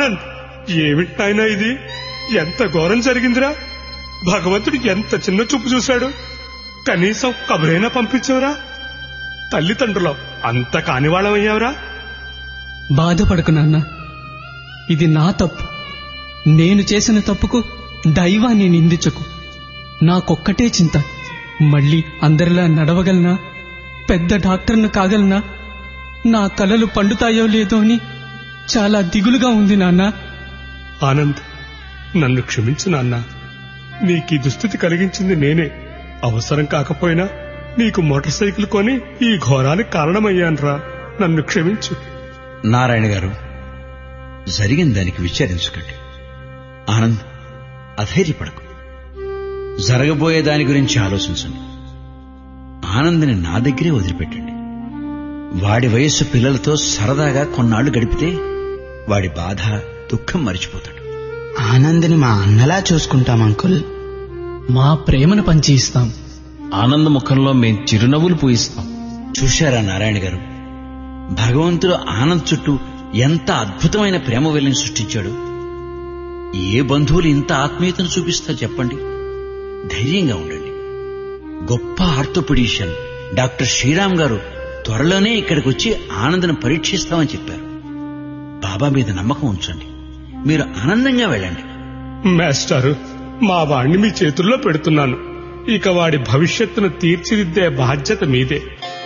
ఆనంద్ ఏమిటి నాయనా ఇది ఎంత ఘోరం జరిగిందిరా భగవంతుడు ఎంత చిన్న చూపు చూశాడు కనీసం కబురైనా పంపించవరా తల్లిదండ్రులు అంత కానివాళ్ళమయ్యావరా బాధపడకు నాన్న ఇది నా తప్పు నేను చేసిన తప్పుకు దైవాన్ని నిందించకు నాకొక్కటే చింత మళ్ళీ అందరిలా నడవగలనా పెద్ద డాక్టర్ను కాగలనా నా కలలు పండుతాయో లేదో అని చాలా దిగులుగా ఉంది నాన్న ఆనంద్ నన్ను క్షమించు నాన్న నీకీ దుస్థితి కలిగించింది నేనే అవసరం కాకపోయినా నీకు మోటార్ సైకిల్ కొని ఈ ఘోరానికి కారణమయ్యానురా నన్ను క్షమించు నారాయణ గారు జరిగిన దానికి విచారించకండి ఆనంద్ అధైర్యపడకు జరగబోయే దాని గురించి ఆలోచించండి ఆనంద్ని నా దగ్గరే వదిలిపెట్టండి వాడి వయస్సు పిల్లలతో సరదాగా కొన్నాళ్లు గడిపితే వాడి బాధ దుఃఖం మరిచిపోతాడు ఆనంద్ని మా అన్నలా చూసుకుంటాం అంకుల్ మా ప్రేమను పంచి ఇస్తాం ఆనంద ముఖంలో మేం చిరునవ్వులు పూయిస్తాం చూశారా నారాయణ గారు భగవంతుడు ఆనంద్ చుట్టూ ఎంత అద్భుతమైన ప్రేమ వెల్లిని సృష్టించాడు ఏ బంధువులు ఇంత ఆత్మీయతను చూపిస్తారు చెప్పండి ధైర్యంగా ఉండండి గొప్ప ఆర్థోపెడిషియన్ డాక్టర్ శ్రీరామ్ గారు త్వరలోనే ఇక్కడికి వచ్చి ఆనందను పరీక్షిస్తామని చెప్పారు బాబా మీద నమ్మకం ఉంచండి మీరు ఆనందంగా వెళ్ళండి మాస్టారు మా వాణ్ణి మీ చేతుల్లో పెడుతున్నాను ఇక వాడి భవిష్యత్తును తీర్చిదిద్దే బాధ్యత మీదే